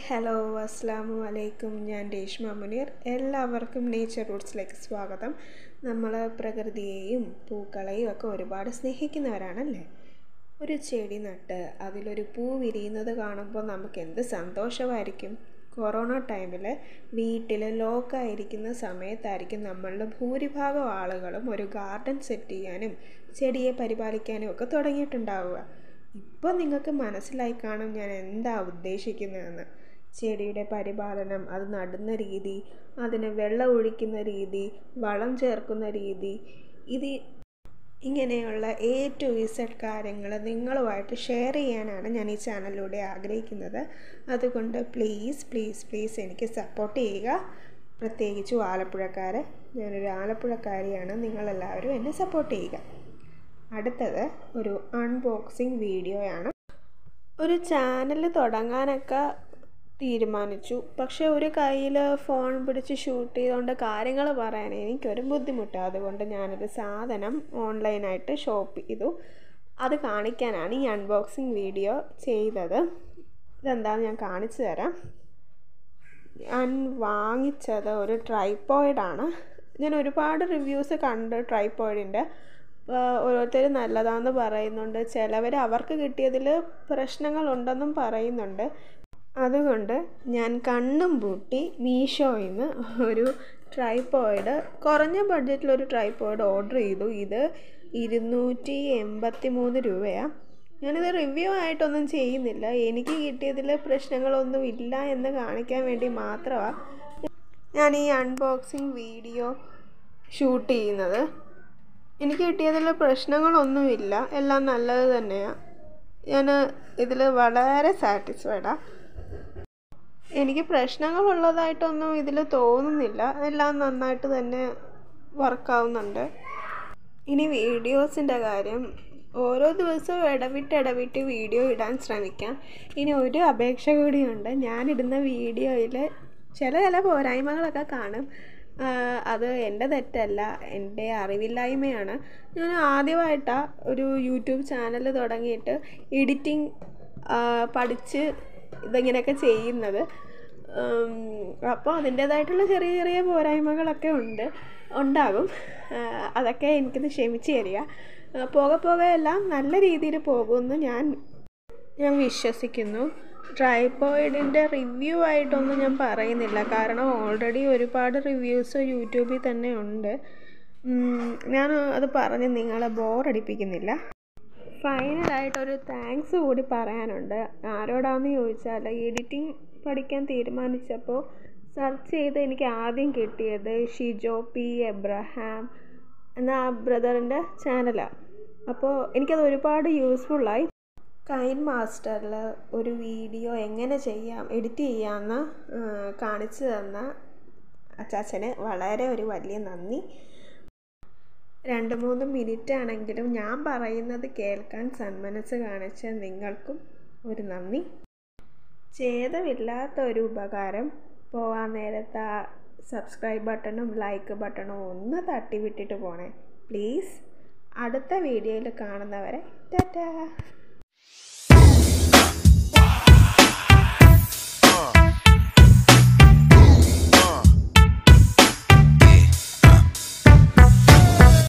hello അസ്സാമു അലൈക്കും ഞാൻ രേഷ്മ മുനീർ എല്ലാവർക്കും നേച്ചർ റൂട്ട്സിലേക്ക് സ്വാഗതം നമ്മൾ പ്രകൃതിയെയും പൂക്കളെയും ഒക്കെ ഒരുപാട് സ്നേഹിക്കുന്നവരാണല്ലേ ഒരു ചെടി നട്ട് അതിലൊരു പൂ വിരിയുന്നത് കാണുമ്പോൾ നമുക്ക് എന്ത് സന്തോഷമായിരിക്കും കൊറോണ ടൈമിൽ വീട്ടിൽ ലോക്കായിരിക്കുന്ന സമയത്തായിരിക്കും നമ്മളിൽ ഭൂരിഭാഗം ആളുകളും ഒരു ഗാർഡൻ സെറ്റ് ചെയ്യാനും ചെടിയെ പരിപാലിക്കാനും ഒക്കെ തുടങ്ങിയിട്ടുണ്ടാവുക ഇപ്പോൾ നിങ്ങൾക്ക് മനസ്സിലായി കാണും ഞാൻ എന്താ ഉദ്ദേശിക്കുന്നതെന്ന് ചെടിയുടെ പരിപാലനം അത് നടുന്ന രീതി അതിന് വെള്ളം ഒഴിക്കുന്ന രീതി വളം ചേർക്കുന്ന രീതി ഇത് ഇങ്ങനെയുള്ള എ ടു ഇസഡ് കാര്യങ്ങൾ നിങ്ങളുമായിട്ട് ഷെയർ ചെയ്യാനാണ് ഞാൻ ഈ ചാനലിലൂടെ ആഗ്രഹിക്കുന്നത് അതുകൊണ്ട് പ്ലീസ് പ്ലീസ് പ്ലീസ് എനിക്ക് സപ്പോർട്ട് ചെയ്യുക പ്രത്യേകിച്ചും ആലപ്പുഴക്കാർ ഞാനൊരു ആലപ്പുഴക്കാരിയാണ് നിങ്ങളെല്ലാവരും എന്നെ സപ്പോർട്ട് ചെയ്യുക അടുത്തത് ഒരു അൺബോക്സിങ് വീഡിയോയാണ് ഒരു ചാനൽ തുടങ്ങാനൊക്കെ തീരുമാനിച്ചു പക്ഷേ ഒരു കയ്യിൽ ഫോൺ പിടിച്ച് ഷൂട്ട് ചെയ്തുകൊണ്ട് കാര്യങ്ങൾ പറയാൻ എനിക്കൊരു ബുദ്ധിമുട്ട് അതുകൊണ്ട് ഞാനൊരു സാധനം ഓൺലൈനായിട്ട് ഷോപ്പ് ചെയ്തു അത് കാണിക്കാനാണ് ഈ അൺബോക്സിങ് വീഡിയോ ചെയ്തത് ഇതെന്താണെന്ന് ഞാൻ കാണിച്ചു തരാം ഞാൻ വാങ്ങിച്ചത് ഒരു ട്രൈപ്പോയിഡാണ് ഞാൻ ഒരുപാട് റിവ്യൂസ് കണ്ട് ട്രൈപ്പോയിഡിൻ്റെ ഓരോരുത്തർ നല്ലതാണെന്ന് പറയുന്നുണ്ട് ചിലവർ അവർക്ക് കിട്ടിയതിൽ പ്രശ്നങ്ങളുണ്ടെന്നും പറയുന്നുണ്ട് അതുകൊണ്ട് ഞാൻ കണ്ണും പൂട്ടി മീഷോയിൽ നിന്ന് ഒരു ട്രൈപ്പോയിഡ് കുറഞ്ഞ ബഡ്ജറ്റിലൊരു ട്രൈപ്പോയിഡ് ഓർഡർ ചെയ്തു ഇത് ഇരുന്നൂറ്റി എൺപത്തി മൂന്ന് രൂപയാണ് ഞാനിത് റിവ്യൂ ആയിട്ടൊന്നും ചെയ്യുന്നില്ല എനിക്ക് കിട്ടിയതിൽ പ്രശ്നങ്ങളൊന്നും ഇല്ല എന്ന് കാണിക്കാൻ വേണ്ടി മാത്രമാണ് ഞാൻ ഈ അൺബോക്സിങ് വീഡിയോ ഷൂട്ട് ചെയ്യുന്നത് എനിക്ക് കിട്ടിയതിൽ പ്രശ്നങ്ങളൊന്നുമില്ല എല്ലാം നല്ലത് തന്നെയാണ് ഞാൻ ഇതിൽ വളരെ സാറ്റിസ്ഫൈഡാണ് എനിക്ക് പ്രശ്നങ്ങളുള്ളതായിട്ടൊന്നും ഇതിൽ തോന്നുന്നില്ല എല്ലാം നന്നായിട്ട് തന്നെ വർക്കാവുന്നുണ്ട് ഇനി വീഡിയോസിൻ്റെ കാര്യം ഓരോ ദിവസവും ഇടവിട്ട് ഇടവിട്ട് വീഡിയോ ഇടാൻ ശ്രമിക്കാം ഇനി ഒരു അപേക്ഷ കൂടിയുണ്ട് ഞാനിടുന്ന വീഡിയോയിൽ ചില ചില പോരായ്മകളൊക്കെ കാണും അത് എൻ്റെ തെറ്റല്ല എൻ്റെ അറിവില്ലായ്മയാണ് ഞാൻ ആദ്യമായിട്ടാണ് ഒരു യൂട്യൂബ് ചാനൽ തുടങ്ങിയിട്ട് എഡിറ്റിംഗ് പഠിച്ച് ഇതിങ്ങനെയൊക്കെ ചെയ്യുന്നത് അപ്പോൾ അതിൻ്റേതായിട്ടുള്ള ചെറിയ ചെറിയ പോരായ്മകളൊക്കെ ഉണ്ട് ഉണ്ടാകും അതൊക്കെ എനിക്കിത് ക്ഷമിച്ച് തരിക പോകെ പോകെ എല്ലാം നല്ല രീതിയിൽ പോകുമെന്ന് ഞാൻ ഞാൻ വിശ്വസിക്കുന്നു ട്രൈപ്പോയിഡിൻ്റെ റിവ്യൂ ആയിട്ടൊന്നും ഞാൻ പറയുന്നില്ല കാരണം ഓൾറെഡി ഒരുപാട് റിവ്യൂസ് യൂട്യൂബിൽ തന്നെ ഉണ്ട് ഞാൻ അത് പറഞ്ഞ് നിങ്ങളെ ബോറടിപ്പിക്കുന്നില്ല ഫൈനലായിട്ടൊരു താങ്ക്സ് കൂടി പറയാനുണ്ട് ആരോടാന്ന് ചോദിച്ചാൽ എഡിറ്റിംഗ് പഠിക്കാൻ തീരുമാനിച്ചപ്പോൾ സെർച്ച് ചെയ്ത് എനിക്ക് ആദ്യം കിട്ടിയത് ഷിജോ പി എബ്രഹാം എന്ന ആ ബ്രദറിൻ്റെ ചാനലാണ് അപ്പോൾ എനിക്കത് ഒരുപാട് യൂസ്ഫുള്ളായി കൈൻ മാസ്റ്ററിൽ ഒരു വീഡിയോ എങ്ങനെ ചെയ്യാം എഡിറ്റ് ചെയ്യാമെന്ന് കാണിച്ചു തന്ന അച്ചാച്ചന് വളരെ ഒരു വലിയ നന്ദി രണ്ട് മൂന്ന് മിനിറ്റ് ആണെങ്കിലും ഞാൻ പറയുന്നത് കേൾക്കാൻ സന്മനസ് കാണിച്ച നിങ്ങൾക്കും ഒരു നന്ദി ഛേദമില്ലാത്ത ഒരു ഉപകാരം പോവാൻ നേരത്തെ ആ സബ്സ്ക്രൈബ് ബട്ടണും ലൈക്ക് ബട്ടണും ഒന്ന് തട്ടി വിട്ടിട്ട് പോണേ പ്ലീസ് അടുത്ത വീഡിയോയിൽ കാണുന്നവരെ ടാറ്റാ